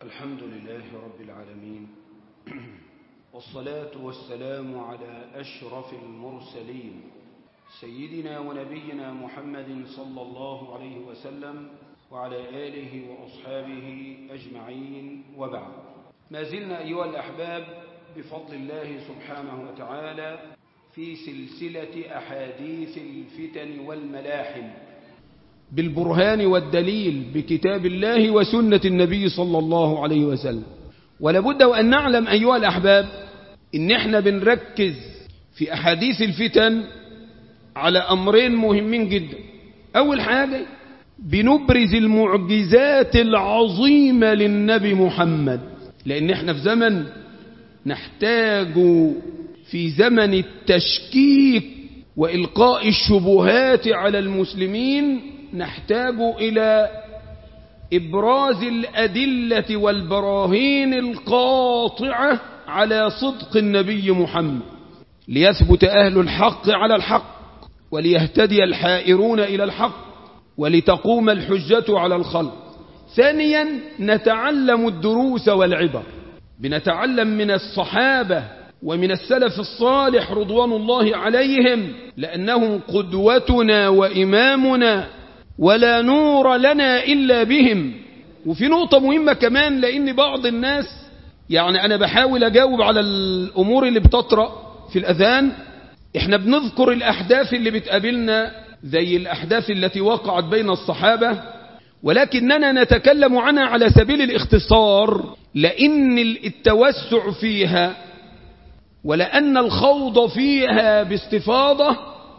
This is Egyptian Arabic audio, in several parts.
الحمد لله رب العالمين والصلاة والسلام على أشرف المرسلين سيدنا ونبينا محمد صلى الله عليه وسلم وعلى آله وأصحابه أجمعين وبعد ما زلنا أيها الأحباب بفضل الله سبحانه وتعالى في سلسلة أحاديث الفتن والملاحم بالبرهان والدليل بكتاب الله وسنة النبي صلى الله عليه وسلم ولابد وأن نعلم أيها الأحباب إن احنا بنركز في أحاديث الفتن على أمرين مهمين جدا أول حاجة بنبرز المعجزات العظيمة للنبي محمد لأن احنا في زمن نحتاج في زمن التشكيك وإلقاء الشبهات على المسلمين نحتاج إلى إبراز الأدلة والبراهين القاطعة على صدق النبي محمد ليثبت أهل الحق على الحق وليهتدي الحائرون إلى الحق ولتقوم الحجة على الخلق ثانيا نتعلم الدروس والعبر بنتعلم من الصحابة ومن السلف الصالح رضوان الله عليهم لأنهم قدوتنا وإمامنا ولا نور لنا إلا بهم وفي نقطة مهمة كمان لأن بعض الناس يعني أنا بحاول أجاوب على الأمور اللي بتطرأ في الأذان إحنا بنذكر الأحداث اللي بتقابلنا زي الأحداث التي وقعت بين الصحابة ولكننا نتكلم عنها على سبيل الاختصار لأن التوسع فيها ولأن الخوض فيها باستفاضة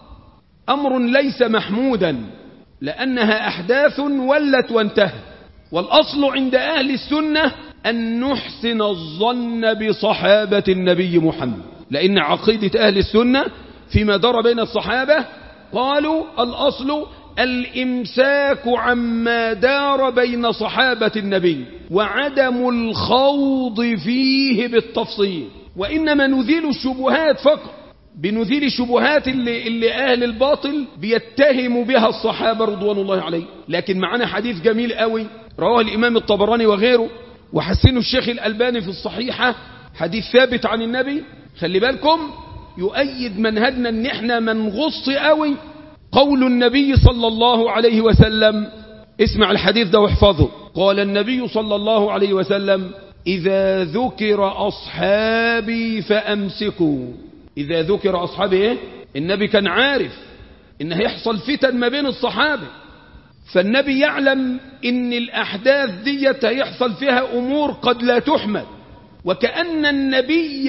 أمر ليس محمودا لأنها أحداث ولت وانتهت والأصل عند أهل السنة أن نحسن الظن بصحابة النبي محمد لأن عقيدة أهل السنة فيما دار بين الصحابة قالوا الأصل الإمساك عما دار بين صحابة النبي وعدم الخوض فيه بالتفصيل وإنما نزيل الشبهات فقط بنزيل الشبهات اللي, اللي أهل الباطل بيتهموا بها الصحابة رضوان الله عليه لكن معنا حديث جميل قوي رواه الإمام الطبراني وغيره وحسنه الشيخ الألباني في الصحيحة حديث ثابت عن النبي خلي بالكم يؤيد منهجنا ان احنا منغص قوي قول النبي صلى الله عليه وسلم اسمع الحديث ده واحفظه قال النبي صلى الله عليه وسلم إذا ذكر أصحابي فأمسكوا إذا ذكر أصحابي إيه؟ النبي كان عارف إن هيحصل فتن ما بين الصحابة فالنبي يعلم إن الأحداث ديت هيحصل فيها أمور قد لا تحمد وكأن النبي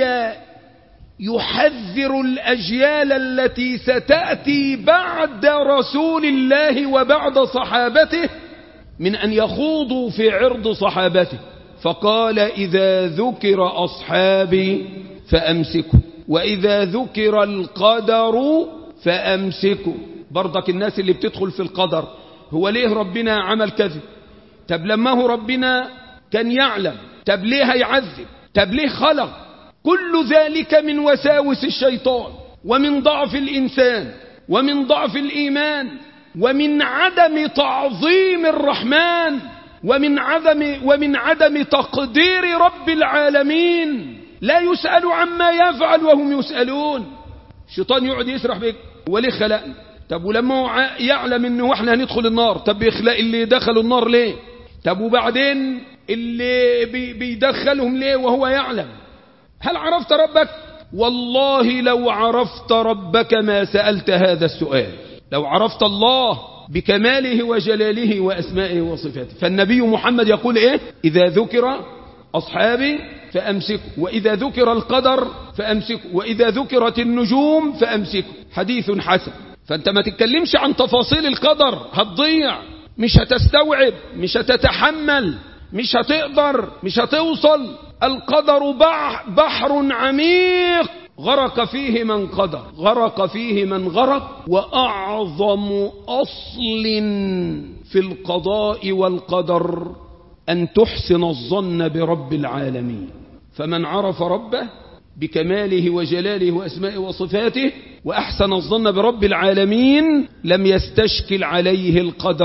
يحذر الأجيال التي ستأتي بعد رسول الله وبعد صحابته من أن يخوضوا في عرض صحابته فقال إذا ذكر أصحابي فأمسكوا وإذا ذكر القدر فأمسكوا برضك الناس اللي بتدخل في القدر هو ليه ربنا عمل كذا طب لما هو ربنا كان يعلم طب ليه هيعذب طب ليه خلق كل ذلك من وساوس الشيطان ومن ضعف الإنسان ومن ضعف الإيمان ومن عدم تعظيم الرحمن ومن عدم ومن عدم تقدير رب العالمين لا يسأل عما يفعل وهم يسألون الشيطان يقعد يسرح بك وليه خلقنا طب ولما هو يعلم انه احنا هندخل النار طب يخلق اللي دخلوا النار ليه طب وبعدين اللي بي بيدخلهم ليه وهو يعلم هل عرفت ربك والله لو عرفت ربك ما سألت هذا السؤال لو عرفت الله بكماله وجلاله وأسمائه وصفاته فالنبي محمد يقول إيه إذا ذكر أصحابي فأمسكوا وإذا ذكر القدر فأمسكوا وإذا ذكرت النجوم فأمسكوا حديث حسن فأنت ما تتكلمش عن تفاصيل القدر هتضيع مش هتستوعب مش هتتحمل مش هتقدر مش هتوصل القدر بحر عميق غرق فيه من قدر غرق فيه من غرق وأعظم أصل في القضاء والقدر أن تحسن الظن برب العالمين فمن عرف ربه بكماله وجلاله وأسمائه وصفاته وأحسن الظن برب العالمين لم يستشكل عليه القدر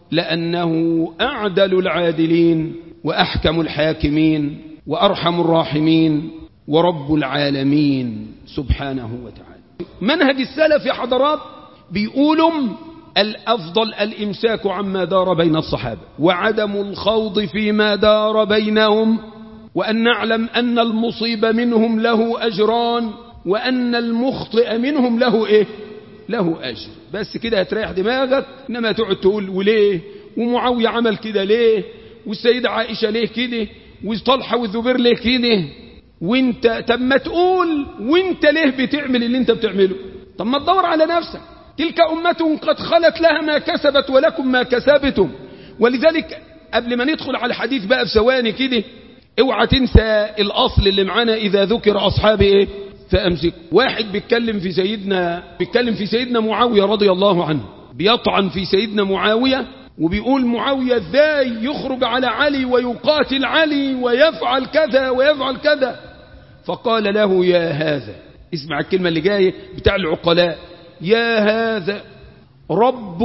لأنه أعدل العادلين وأحكم الحاكمين وأرحم الراحمين ورب العالمين سبحانه وتعالى منهج السلف يا حضرات بيقولوا الأفضل الإمساك عما دار بين الصحابة وعدم الخوض فيما دار بينهم وأن نعلم أن المصيب منهم له أجران وأن المخطئ منهم له إيه له أجر بس كده هتريح دماغك إنما تقعد تقول وليه ومعاوية عمل كده ليه والسيدة عائشة ليه كده وطلحة والزبير ليه كده وانت طب ما تقول وانت ليه بتعمل اللي انت بتعمله طب ما تدور على نفسك تلك أمة قد خلت لها ما كسبت ولكم ما كسبتم ولذلك قبل ما ندخل على الحديث بقى في ثواني كده اوعى تنسى الأصل اللي معانا إذا ذكر أصحاب إيه فأمسك واحد بيتكلم في سيدنا بيتكلم في سيدنا معاوية رضي الله عنه بيطعن في سيدنا معاوية وبيقول معاوية ازاي يخرج على علي ويقاتل علي ويفعل كذا ويفعل كذا فقال له يا هذا اسمع الكلمة اللي جاية بتاع العقلاء يا هذا رب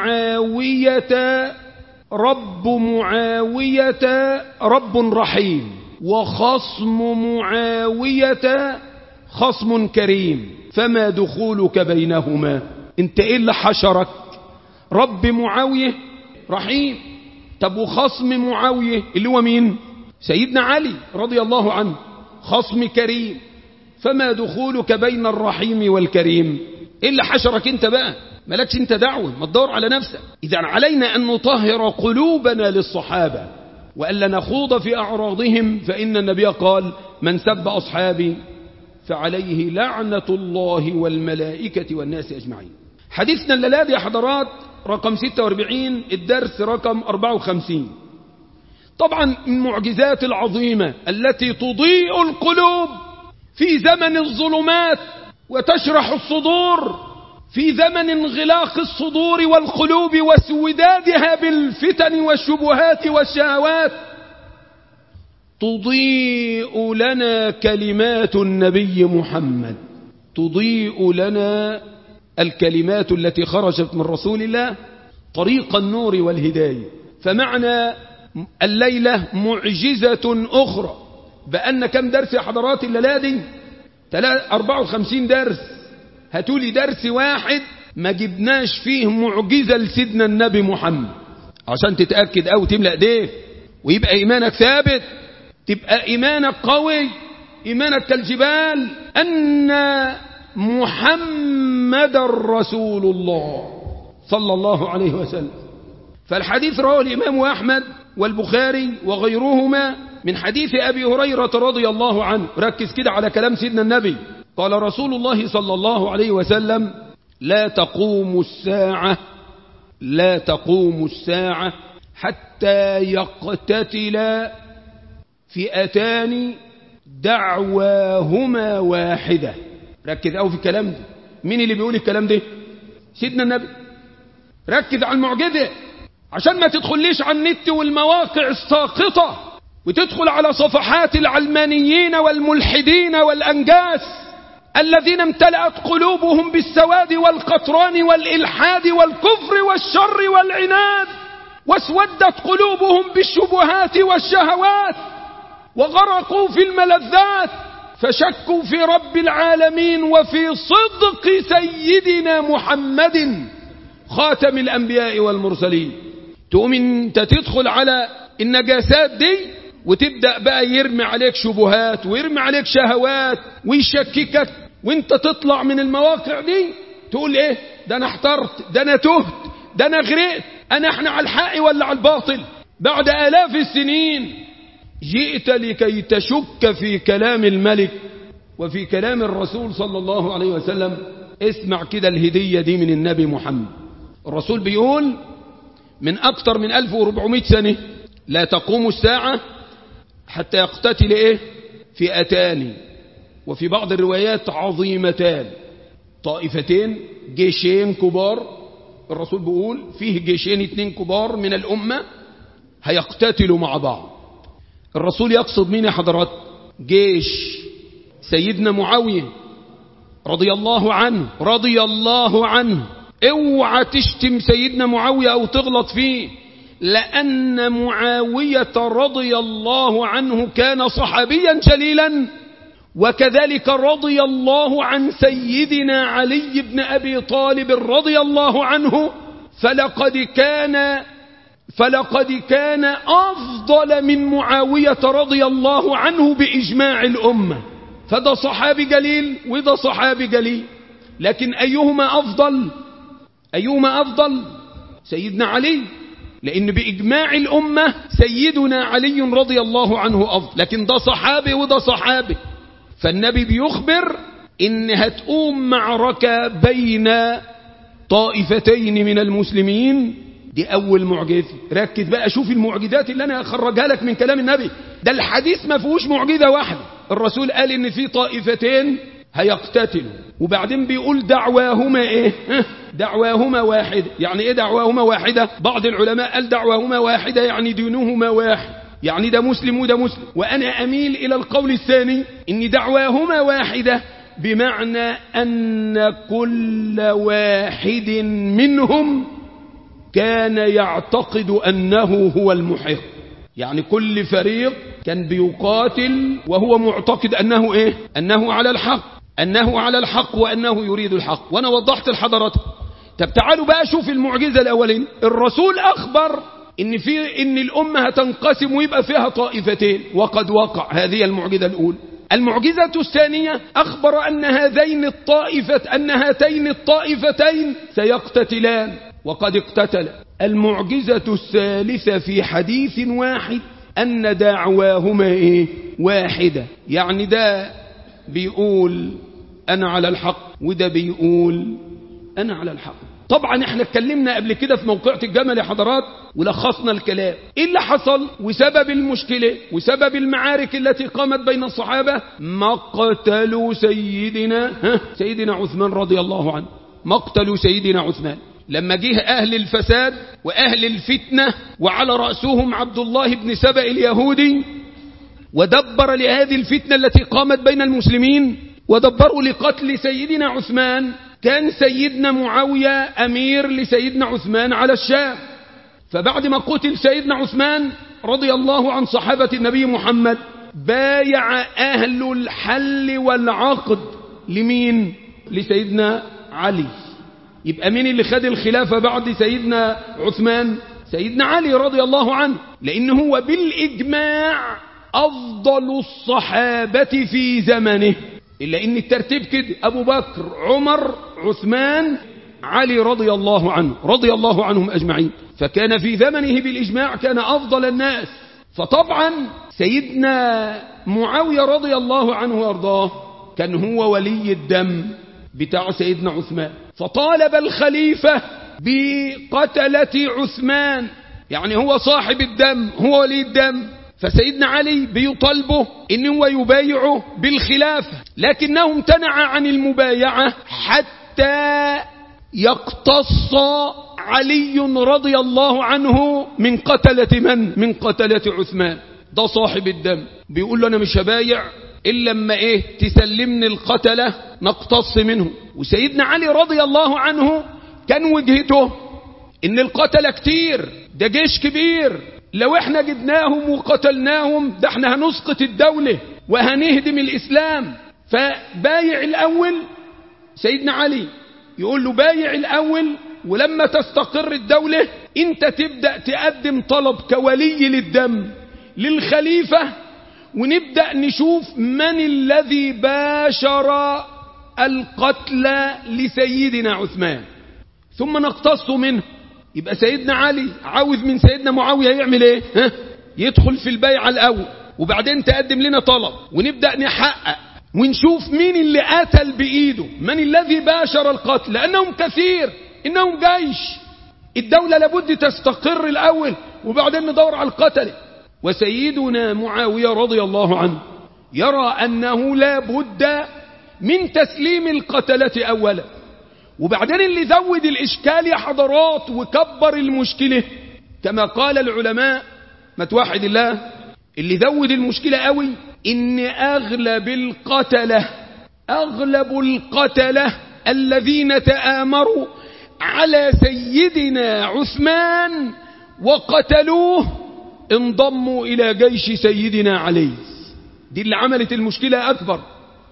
معاوية رب معاوية رب رحيم وخصم معاوية خصم كريم فما دخولك بينهما انت ايه اللي حشرك رب معاوية رحيم طب وخصم معاوية اللي هو مين سيدنا علي رضي الله عنه خصم كريم فما دخولك بين الرحيم والكريم ايه اللي حشرك انت بقى مالكش انت دعوة ما تدور على نفسك اذا علينا ان نطهر قلوبنا للصحابة وألا نخوض في أعراضهم فإن النبي قال من سب أصحابي فعليه لعنة الله والملائكة والناس أجمعين حديثنا الليلة يا حضرات رقم 46 الدرس رقم 54 طبعا المعجزات العظيمة التي تضيء القلوب في زمن الظلمات وتشرح الصدور في زمن انغلاق الصدور والقلوب وسودادها بالفتن والشبهات والشهوات تضيء لنا كلمات النبي محمد تضيء لنا الكلمات التي خرجت من رسول الله طريق النور والهداية فمعنى الليلة معجزة أخرى بأن كم درس يا حضرات الليلة دي 54 درس هاتولي درس واحد ما جبناش فيه معجزة لسيدنا النبي محمد عشان تتأكد أو تملأ ايديه ويبقى إيمانك ثابت تبقى إيمانك قوي إيمانك كالجبال أن محمد رسول الله صلى الله عليه وسلم فالحديث رواه الإمام أحمد والبخاري وغيرهما من حديث أبي هريرة رضي الله عنه ركز كده على كلام سيدنا النبي قال رسول الله صلى الله عليه وسلم لا تقوم الساعة لا تقوم الساعة حتى يقتتل فئتان دعواهما واحدة ركز أو في الكلام ده مين اللي بيقول الكلام ده سيدنا النبي ركز على المعجزة عشان ما تدخليش على النت والمواقع الساقطة وتدخل على صفحات العلمانيين والملحدين والأنجاس الذين امتلأت قلوبهم بالسواد والقطران والإلحاد والكفر والشر والعناد واسودت قلوبهم بالشبهات والشهوات وغرقوا في الملذات فشكوا في رب العالمين وفي صدق سيدنا محمد خاتم الأنبياء والمرسلين تقوم انت تدخل على النجاسات دي وتبدأ بقى يرمي عليك شبهات ويرمي عليك شهوات ويشككك وانت تطلع من المواقع دي تقول ايه ده انا احترت ده انا تهت ده انا غرقت انا احنا على الحق ولا على الباطل بعد الاف السنين جئت لكي تشك في كلام الملك وفي كلام الرسول صلى الله عليه وسلم اسمع كده الهدية دي من النبي محمد الرسول بيقول من أكثر من 1400 سنة لا تقوم الساعة حتى يقتتل إيه فئتان وفي بعض الروايات عظيمتان طائفتين جيشين كبار الرسول بيقول فيه جيشين اتنين كبار من الأمة هيقتتلوا مع بعض الرسول يقصد مين يا حضرات جيش سيدنا معاوية رضي الله عنه رضي الله عنه اوعى تشتم سيدنا معاوية او تغلط فيه لأن معاوية رضي الله عنه كان صحابيا جليلا وكذلك رضي الله عن سيدنا علي بن أبي طالب رضي الله عنه فلقد كان فلقد كان أفضل من معاوية رضي الله عنه بإجماع الأمة فده صحابي جليل وده صحابي جليل لكن أيهما أفضل أيهما أفضل سيدنا علي لأن بإجماع الأمة سيدنا علي رضي الله عنه أفضل لكن ده صحابي وده صحابي فالنبي بيخبر إن هتقوم معركة بين طائفتين من المسلمين دي أول معجزة ركز بقى شوف المعجزات اللي أنا أخرجها لك من كلام النبي ده الحديث ما فيهوش معجزة واحدة الرسول قال إن في طائفتين هيقتتلوا وبعدين بيقول دعواهما ايه دعواهما واحد يعني ايه دعواهما واحدة بعض العلماء قال دعواهما واحدة يعني دينهما واحد يعني ده مسلم وده مسلم وأنا أميل إلى القول الثاني إن دعواهما واحدة بمعنى أن كل واحد منهم كان يعتقد أنه هو المحق يعني كل فريق كان بيقاتل وهو معتقد أنه إيه أنه على الحق أنه على الحق وأنه يريد الحق وأنا وضحت لحضراتكم طب تعالوا بقى شوف المعجزة الأولين الرسول أخبر إن, في إن الأمة هتنقسم ويبقى فيها طائفتين وقد وقع هذه المعجزة الأولى المعجزة الثانية أخبر أن هذين الطائفة أن هاتين الطائفتين سيقتتلان وقد اقتتل المعجزة الثالثة في حديث واحد أن دعواهما إيه؟ واحدة يعني ده بيقول أنا على الحق وده بيقول أنا على الحق طبعا احنا اتكلمنا قبل كده في موقعة الجمل يا حضرات ولخصنا الكلام ايه اللي حصل وسبب المشكلة وسبب المعارك التي قامت بين الصحابة مقتل سيدنا ها سيدنا عثمان رضي الله عنه مقتل سيدنا عثمان لما جه أهل الفساد وأهل الفتنة وعلى رأسهم عبد الله بن سبأ اليهودي ودبر لهذه الفتنة التي قامت بين المسلمين ودبروا لقتل سيدنا عثمان كان سيدنا معاوية أمير لسيدنا عثمان على الشام فبعد ما قتل سيدنا عثمان رضي الله عن صحابة النبي محمد بايع أهل الحل والعقد لمين لسيدنا علي يبقى مين اللي خد الخلافة بعد سيدنا عثمان سيدنا علي رضي الله عنه لأن هو بالإجماع أفضل الصحابة في زمنه إلا إن الترتيب كده أبو بكر عمر عثمان علي رضي الله عنه رضي الله عنهم أجمعين فكان في زمنه بالإجماع كان أفضل الناس فطبعا سيدنا معاوية رضي الله عنه وارضاه كان هو ولي الدم بتاع سيدنا عثمان فطالب الخليفة بقتلة عثمان يعني هو صاحب الدم هو ولي الدم فسيدنا علي بيطالبه ان هو يبايعه بالخلافة لكنه امتنع عن المبايعة حتى يقتص علي رضي الله عنه من قتلة من من قتلة عثمان ده صاحب الدم بيقول له انا مش هبايع إلا لما إيه تسلمني القتلة نقتص منه وسيدنا علي رضي الله عنه كان وجهته إن القتلة كتير ده جيش كبير لو احنا جبناهم وقتلناهم ده احنا هنسقط الدولة وهنهدم الإسلام فبايع الأول سيدنا علي يقول له بايع الأول ولما تستقر الدولة انت تبدأ تقدم طلب كولي للدم للخليفة ونبدأ نشوف من الذي باشر القتل لسيدنا عثمان ثم نقتص منه يبقى سيدنا علي عاوز من سيدنا معاوية يعمل ايه ها؟ يدخل في البيعة الاول وبعدين تقدم لنا طلب ونبدأ نحقق ونشوف مين اللي قتل بإيده من الذي باشر القتل لأنهم كثير إنهم جيش الدولة لابد تستقر الأول وبعدين ندور على القتل وسيدنا معاوية رضي الله عنه يرى أنه لا بد من تسليم القتلة أولا وبعدين اللي زود الإشكال يا حضرات وكبر المشكلة كما قال العلماء ما توحد الله اللي زود المشكلة قوي إن أغلب القتلة أغلب القتلة الذين تآمروا على سيدنا عثمان وقتلوه انضموا إلى جيش سيدنا علي دي اللي عملت المشكلة أكبر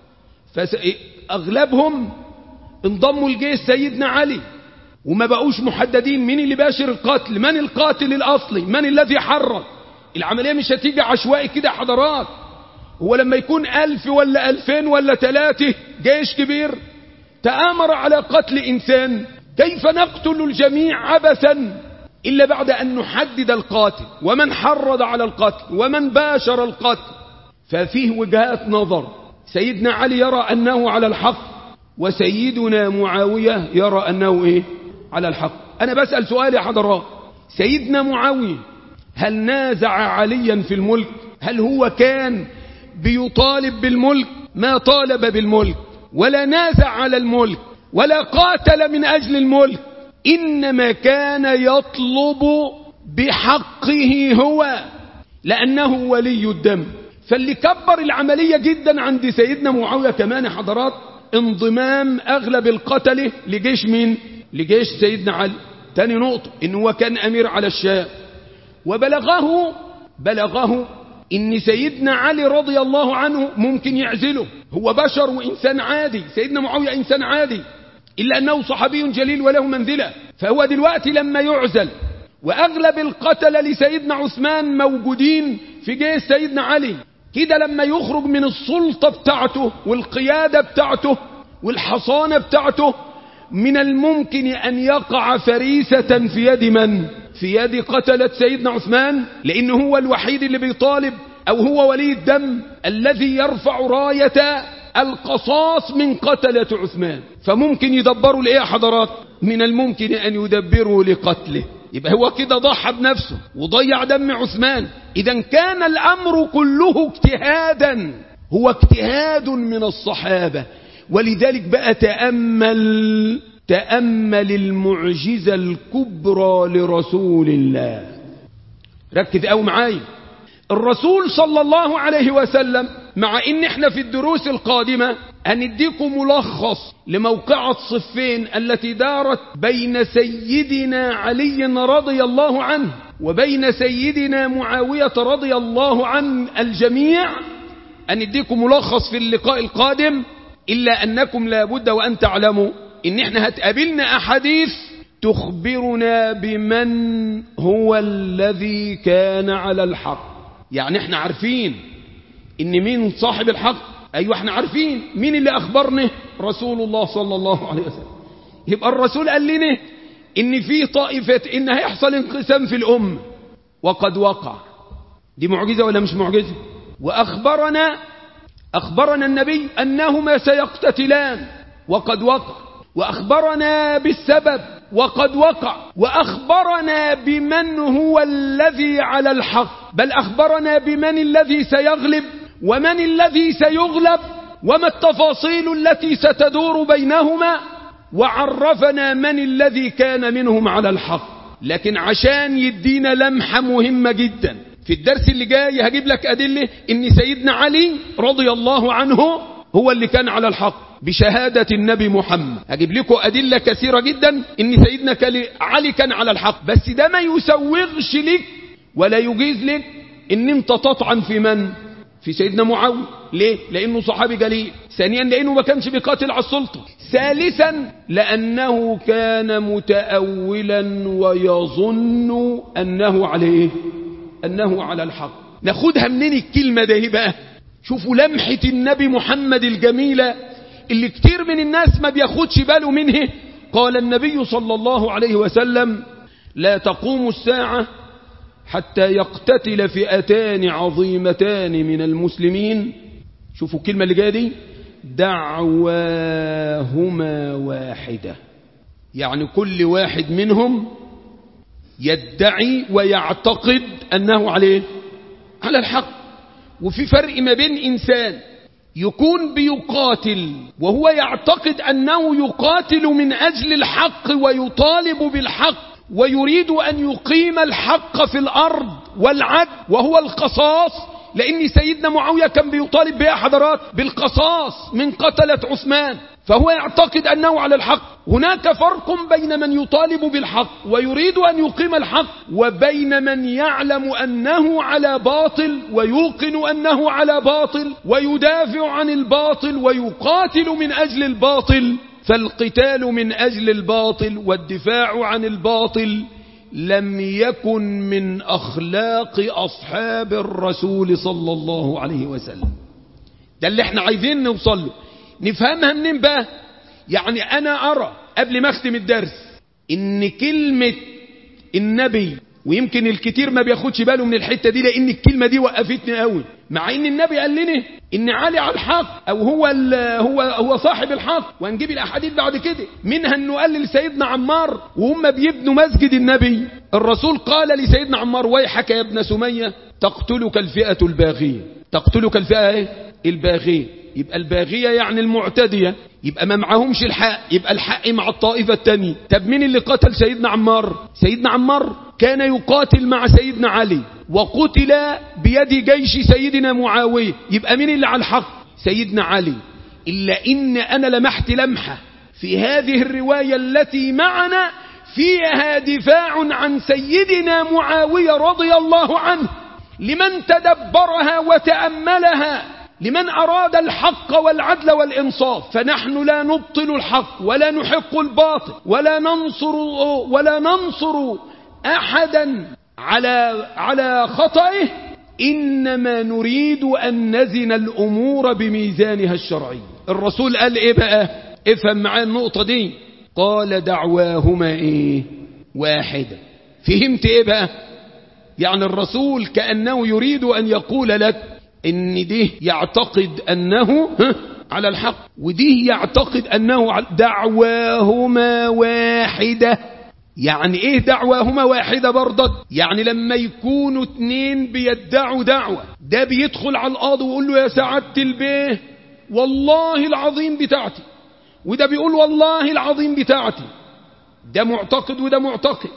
فأغلبهم انضموا لجيش سيدنا علي وما بقوش محددين مين اللي باشر القتل من القاتل الأصلي من الذي حرك العملية مش هتيجي عشوائي كده حضرات هو لما يكون ألف ولا ألفين ولا ثلاثة جيش كبير تآمر على قتل إنسان كيف نقتل الجميع عبثا إلا بعد أن نحدد القاتل ومن حرض على القتل ومن باشر القتل ففيه وجهات نظر سيدنا علي يرى أنه على الحق وسيدنا معاوية يرى أنه إيه على الحق أنا بسأل سؤال يا حضرات سيدنا معاوية هل نازع عليا في الملك هل هو كان بيطالب بالملك ما طالب بالملك ولا نازع على الملك ولا قاتل من أجل الملك إنما كان يطلب بحقه هو لأنه ولي الدم فاللي كبر العملية جدا عند سيدنا معاوية كمان حضرات انضمام أغلب القتله لجيش مين لجيش سيدنا علي تاني نقطة إن هو كان أمير على الشام وبلغه بلغه إن سيدنا علي رضي الله عنه ممكن يعزله هو بشر وإنسان عادي سيدنا معاوية إنسان عادي إلا أنه صحابي جليل وله منزلة فهو دلوقتي لما يعزل وأغلب القتل لسيدنا عثمان موجودين في جيش سيدنا علي كده لما يخرج من السلطة بتاعته والقيادة بتاعته والحصانة بتاعته من الممكن أن يقع فريسة في يد من؟ في يد قتلة سيدنا عثمان لأنه هو الوحيد اللي بيطالب أو هو ولي الدم الذي يرفع راية القصاص من قتلة عثمان فممكن يدبروا لإيه يا حضرات من الممكن أن يدبروا لقتله يبقى هو كده ضحى بنفسه وضيع دم عثمان إذا كان الأمر كله اجتهادا هو اجتهاد من الصحابة ولذلك بقى تأمل تأمل المعجزة الكبرى لرسول الله ركز أو معاي الرسول صلى الله عليه وسلم مع ان احنا في الدروس القادمة هنديكم ملخص لموقعة صفين التي دارت بين سيدنا علي رضي الله عنه وبين سيدنا معاوية رضي الله عن الجميع هنديكم ملخص في اللقاء القادم إلا أنكم لابد وأن تعلموا إن احنا هتقابلنا أحاديث تخبرنا بمن هو الذي كان على الحق يعني احنا عارفين ان مين صاحب الحق ايوه احنا عارفين مين اللي اخبرنا رسول الله صلى الله عليه وسلم يبقى الرسول قال لنا ان في طائفة ان هيحصل انقسام في الام وقد وقع دي معجزة ولا مش معجزة واخبرنا اخبرنا النبي انهما سيقتتلان وقد وقع واخبرنا بالسبب وقد وقع وأخبرنا بمن هو الذي على الحق بل أخبرنا بمن الذي سيغلب ومن الذي سيغلب وما التفاصيل التي ستدور بينهما وعرفنا من الذي كان منهم على الحق لكن عشان يدينا لمحة مهمة جدا في الدرس اللي جاي هجيب لك أدلة إن سيدنا علي رضي الله عنه هو اللي كان على الحق بشهادة النبي محمد هجيب لكم أدلة كثيرة جدا إن سيدنا علي كان على الحق بس ده ما يسوغش لك ولا يجيز لك إن انت تطعن في من في سيدنا معاوية ليه لأنه صحابي جليل ثانيا لأنه ما كانش بيقاتل على السلطة ثالثا لأنه كان متأولا ويظن أنه عليه أنه على الحق ناخدها منين الكلمة ده بقى شوفوا لمحة النبي محمد الجميلة اللي كتير من الناس ما بياخدش باله منه قال النبي صلى الله عليه وسلم لا تقوم الساعة حتى يقتتل فئتان عظيمتان من المسلمين شوفوا الكلمة اللي جايه دي دعواهما واحدة يعني كل واحد منهم يدعي ويعتقد أنه عليه على الحق وفي فرق ما بين إنسان يكون بيقاتل وهو يعتقد أنه يقاتل من أجل الحق ويطالب بالحق ويريد أن يقيم الحق في الأرض والعدل وهو القصاص لأن سيدنا معاوية كان بيطالب بها حضرات بالقصاص من قتلة عثمان فهو يعتقد أنه على الحق هناك فرق بين من يطالب بالحق ويريد أن يقيم الحق وبين من يعلم أنه على باطل ويوقن أنه على باطل ويدافع عن الباطل ويقاتل من أجل الباطل فالقتال من أجل الباطل والدفاع عن الباطل لم يكن من أخلاق أصحاب الرسول صلى الله عليه وسلم ده اللي احنا عايزين نوصل له نفهمها منين بقى يعني أنا أرى قبل ما أختم الدرس إن كلمة النبي ويمكن الكتير ما بياخدش باله من الحتة دي لأن الكلمة دي وقفتني قوي مع إن النبي قال لنا إن علي على الحق أو هو هو هو صاحب الحق وهنجيب الأحاديث بعد كده منها إنه قال لسيدنا عمار وهم بيبنوا مسجد النبي الرسول قال لسيدنا عمار ويحك يا ابن سمية تقتلك الفئة الباغية تقتلك الفئة ايه الباغية يبقى الباغية يعني المعتدية يبقى ما معهمش الحق يبقى الحق مع الطائفة التانية طب مين اللي قتل سيدنا عمار سيدنا عمار كان يقاتل مع سيدنا علي وقتل بيد جيش سيدنا معاوية يبقى مين اللي على الحق سيدنا علي إلا إن أنا لمحت لمحة في هذه الرواية التي معنا فيها دفاع عن سيدنا معاوية رضي الله عنه لمن تدبرها وتأملها لمن أراد الحق والعدل والإنصاف فنحن لا نبطل الحق ولا نحق الباطل ولا ننصر ولا ننصر أحدا على على خطئه إنما نريد أن نزن الأمور بميزانها الشرعي الرسول قال إيه بقى افهم معايا النقطة دي قال دعواهما إيه واحدة فهمت إيه بقى يعني الرسول كأنه يريد أن يقول لك ان ده يعتقد انه على الحق ودي يعتقد انه دعواهما واحدة يعني ايه دعواهما واحدة برضك يعني لما يكونوا اتنين بيدعوا دعوة ده بيدخل على القاضي ويقول له يا سعادة البيه والله العظيم بتاعتي وده بيقول والله العظيم بتاعتي ده معتقد وده معتقد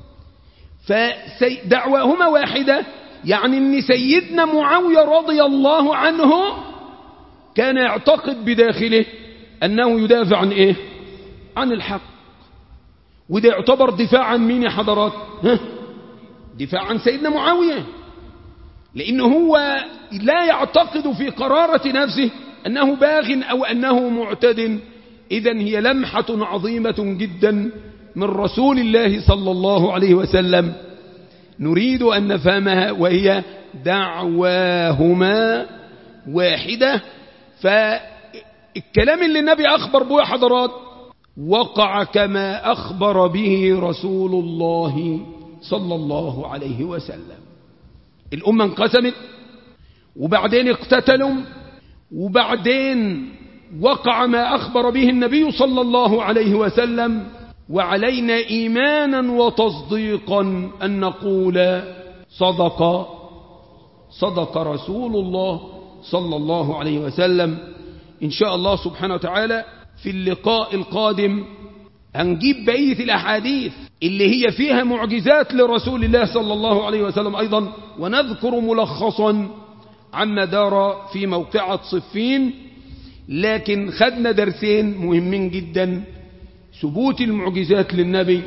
فدعواهما واحدة يعني ان سيدنا معاوية رضي الله عنه كان يعتقد بداخله انه يدافع عن ايه عن الحق وده يعتبر دفاع عن مين يا حضرات ها؟ دفاع عن سيدنا معاوية لانه هو لا يعتقد في قرارة نفسه انه باغ او انه معتد اذا هي لمحة عظيمة جدا من رسول الله صلى الله عليه وسلم نريد أن نفهمها وهي دعواهما واحدة فالكلام اللي النبي أخبر به حضرات وقع كما أخبر به رسول الله صلى الله عليه وسلم الأمة انقسمت وبعدين اقتتلوا وبعدين وقع ما أخبر به النبي صلى الله عليه وسلم وعلينا إيمانا وتصديقا أن نقول صدق صدق رسول الله صلى الله عليه وسلم إن شاء الله سبحانه وتعالى في اللقاء القادم هنجيب بقية الأحاديث اللي هي فيها معجزات لرسول الله صلى الله عليه وسلم أيضا ونذكر ملخصا عما دار في موقعة صفين لكن خدنا درسين مهمين جدا ثبوت المعجزات للنبي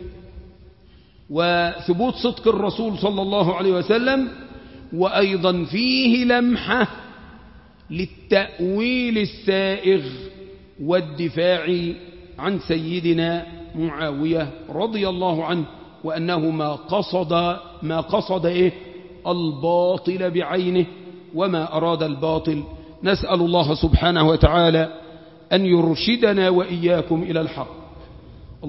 وثبوت صدق الرسول صلى الله عليه وسلم وأيضا فيه لمحة للتأويل السائغ والدفاع عن سيدنا معاوية رضي الله عنه وأنه ما قصد ما قصد إيه الباطل بعينه وما أراد الباطل نسأل الله سبحانه وتعالى أن يرشدنا وإياكم إلى الحق